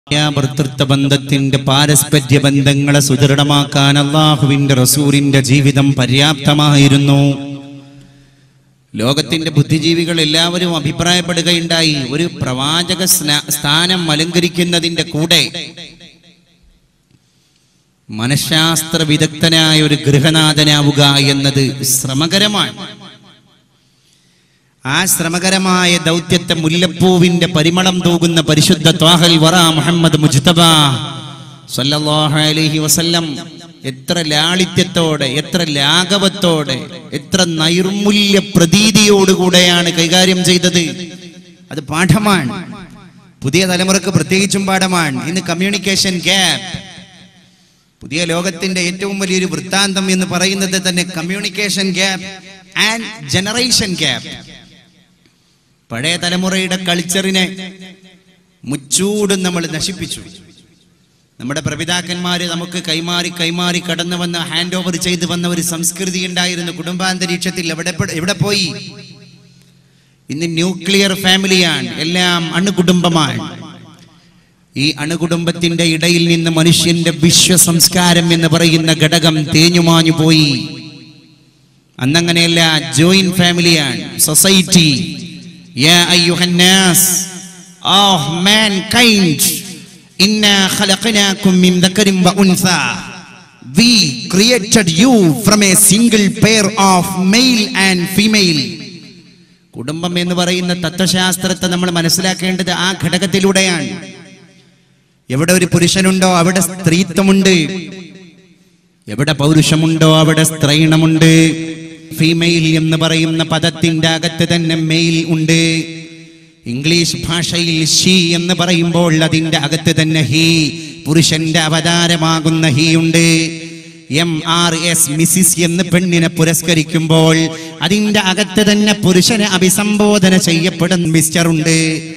ഭർത്തൃത്വ ബന്ധത്തിന്റെ പാരസ്പര്യ ബന്ധങ്ങളെ സുദൃഢമാക്കാൻ അള്ളാഹുവിന്റെ റസൂലിന്റെ ജീവിതം പര്യാപ്തമായിരുന്നു ലോകത്തിന്റെ ബുദ്ധിജീവികൾ എല്ലാവരും അഭിപ്രായപ്പെടുകയുണ്ടായി ഒരു പ്രവാചക സ്ന- സ്ഥാനം അലങ്കരിക്കുന്നതിന്റെ കൂടെ മനഃശാസ്ത്ര വിദഗ്ധനായ ഒരു ഗൃഹനാഥനാവുക എന്നത് ശ്രമകരമാണ് ആ ശ്രമകരമായ ദൗത്യത്തെ മുല്ലപ്പൂവിന്റെ പരിമളം തൂകുന്ന പരിശുദ്ധ ത്വാഹൽ വറ മുഹമ്മദ് മുജ്തബ സല്ലല്ലാഹു അലൈഹി വസല്ലം എത്ര ലാളിത്യത്തോടെ എത്ര ലാഘവത്തോടെ എത്ര നൈർമൂല്യ പ്രതീതിയോടുകൂടെയാണ് കൈകാര്യം ചെയ്തത് അത് പാഠമാണ് പുതിയ തലമുറക്ക് പ്രത്യേകിച്ചും പാഠമാണ് ഇന്ന് കമ്മ്യൂണിക്കേഷൻ ഗ്യാപ്പ് പുതിയ ലോകത്തിന്റെ ഏറ്റവും വലിയൊരു വൃത്താന്തം എന്ന് പറയുന്നത് തന്നെ communication gap and generation gap പഴയ തലമുറയുടെ കൾച്ചറിനെ മുച്ചൂടും നമ്മൾ നശിപ്പിച്ചു നമ്മുടെ പ്രപിതാക്കന്മാര് നമുക്ക് കൈമാറി കൈമാറി കടന്നു വന്ന ഹാൻഡ് ഓവർ ചെയ്തു വന്ന ഒരു സംസ്കൃതി ഉണ്ടായിരുന്നു കുടുംബാന്തരീക്ഷത്തിൽ എവിടെ എവിടെ പോയി ഇന്ന് ന്യൂക്ലിയർ ഫാമിലിയാണ് എല്ലാം അണുകുടുംബമാണ് ഈ അണുകുടുംബത്തിന്റെ ഇടയിൽ നിന്ന് മനുഷ്യന്റെ വിശ്വസംസ്കാരം എന്ന് പറയുന്ന ഘടകം തേഞ്ഞുമാഞ്ഞു പോയി അന്നങ്ങനെയല്ല ജോയിന്റ് ഫാമിലിയാണ് സൊസൈറ്റി യാ അയ്യുഹന്നാസ് ഓഹ് mankind ഇന്നാ ഖലഖനാകും മിൻ ദക്കരിൻ വ ഉൻസ we created you from a single pair of male and female കുടുംബം എന്ന് പറയുന്ന തത്വശാസ്ത്രത്തെ നമ്മൾ മനസ്സിലാക്കേണ്ടത് ആ ഘടകത്തിലൂടെയാണ് എവിടെ ഒരു പുരുഷനുണ്ടോ അവിടെ സ്ത്രീത്വമുണ്ട് എവിടെ പൗരുഷമുണ്ടോ അവിടെ സ്ത്രൈണമുണ്ട് ഫീമെയിൽ എന്ന് പറയുന്ന പദത്തിന്റെ അകത്ത് തന്നെ മെയിൽ ഉണ്ട് ഇംഗ്ലീഷ് ഭാഷയിൽ ഷീ എന്ന് പറയുമ്പോൾ അതിന്റെ അകത്ത് തന്നെ ഹീ പുരുഷന്റെ അവതാരമാകുന്ന ഹീ ഉണ്ട് എം ആർ എസ് മിസിസ് എന്ന് പെണ്ണിനെ പുരസ്കരിക്കുമ്പോൾ അതിന്റെ അകത്ത് തന്നെ പുരുഷനെ അഭിസംബോധന ചെയ്യപ്പെടുന്ന മിസ്റ്റർ ഉണ്ട്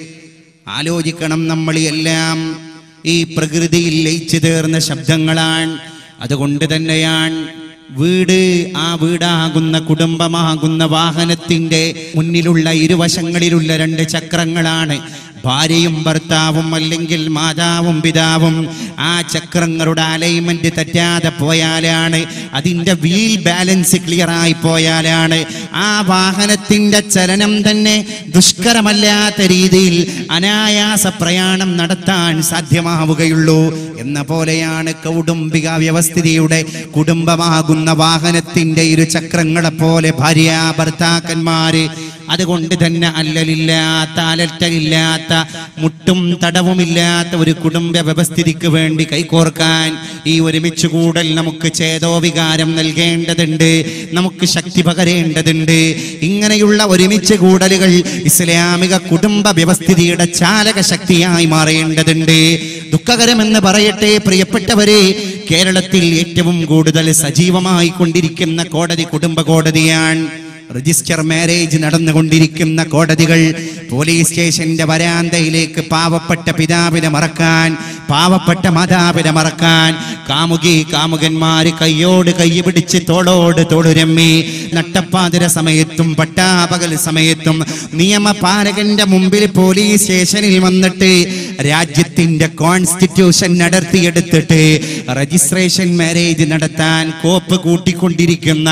ആലോചിക്കണം നമ്മൾ എല്ലാം ഈ പ്രകൃതിയിൽ ലയിച്ചു തീർന്ന ശബ്ദങ്ങളാണ് അതുകൊണ്ട് തന്നെയാണ് വീട് ആ വീടാകുന്ന കുടുംബമാകുന്ന വാഹനത്തിന്റെ മുന്നിലുള്ള ഇരുവശങ്ങളിലുള്ള രണ്ട് ചക്രങ്ങളാണ് ഭാര്യയും ഭർത്താവും അല്ലെങ്കിൽ മാതാവും പിതാവും ആ ചക്രങ്ങളുടെ അലൈൻമെന്റ് തെറ്റാതെ പോയാലാണ് അതിന്റെ വീൽ ബാലൻസ് ക്ലിയർ ആയി പോയാലാണ് ആ വാഹനത്തിന്റെ ചലനം തന്നെ ദുഷ്കരമല്ലാത്ത രീതിയിൽ അനായാസ പ്രയാണം നടത്താൻ സാധ്യമാവുകയുള്ളൂ എന്ന പോലെയാണ് കൗടുംബിക വ്യവസ്ഥിതിയുടെ കുടുംബമാകുന്ന വാഹനത്തിന്റെ ഇരു ചക്രങ്ങളെ പോലെ ഭാര്യ ഭർത്താക്കന്മാര് അതുകൊണ്ട് തന്നെ അല്ലലില്ലാത്ത അലറ്റലില്ലാത്ത മുട്ടും തടവുമില്ലാത്ത ഒരു കുടുംബ വ്യവസ്ഥിതിക്ക് വേണ്ടി കൈകോർക്കാൻ ഈ ഒരുമിച്ച് കൂടൽ നമുക്ക് ചേതോവികാരം നൽകേണ്ടതുണ്ട് നമുക്ക് ശക്തി പകരേണ്ടതുണ്ട് ഇങ്ങനെയുള്ള ഒരുമിച്ച് കൂടലുകൾ ഇസ്ലാമിക കുടുംബ വ്യവസ്ഥിതിയുടെ ചാലക ശക്തിയായി മാറേണ്ടതുണ്ട് ദുഃഖകരമെന്ന് പറയട്ടെ പ്രിയപ്പെട്ടവരെ കേരളത്തിൽ ഏറ്റവും കൂടുതൽ സജീവമായി കൊണ്ടിരിക്കുന്ന കോടതി കുടുംബ കോടതിയാണ് രജിസ്റ്റർ മാരേജ് നടന്നുകൊണ്ടിരിക്കുന്ന കോടതികൾ പോലീസ് സ്റ്റേഷന്റെ വരാന്തയിലേക്ക് പാവപ്പെട്ട പിതാവിനെ മറക്കാൻ പാവപ്പെട്ട മാതാവിനെ മറക്കാൻ കാമുകി കാമുകന്മാര് കയ്യോട് കൈ പിടിച്ച് തോളോട് തോളുരമ്മി നട്ടപ്പാതിര സമയത്തും പട്ടാപകൽ സമയത്തും നിയമപാലകന്റെ മുമ്പിൽ പോലീസ് സ്റ്റേഷനിൽ വന്നിട്ട് രാജ്യത്തിന്റെ കോൺസ്റ്റിറ്റ്യൂഷൻ നടത്തിയെടുത്തിട്ട് രജിസ്ട്രേഷൻ മാരേജ് നടത്താൻ കോപ്പ് കൂട്ടിക്കൊണ്ടിരിക്കുന്ന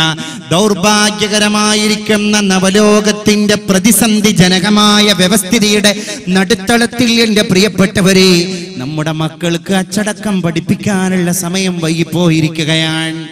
ദൗർഭാഗ്യകരമായിരിക്കുന്ന നവലോകത്തിന്റെ പ്രതിസന്ധി ജനകമായ വ്യവസ്ഥിതിയുടെ നടുത്തളത്തിൽ എന്റെ പ്രിയപ്പെട്ടവരെ നമ്മുടെ മക്കൾക്ക് അച്ചടക്കം പഠിപ്പിക്കാനുള്ള സമയം വൈകിപ്പോയിരിക്കുകയാണ്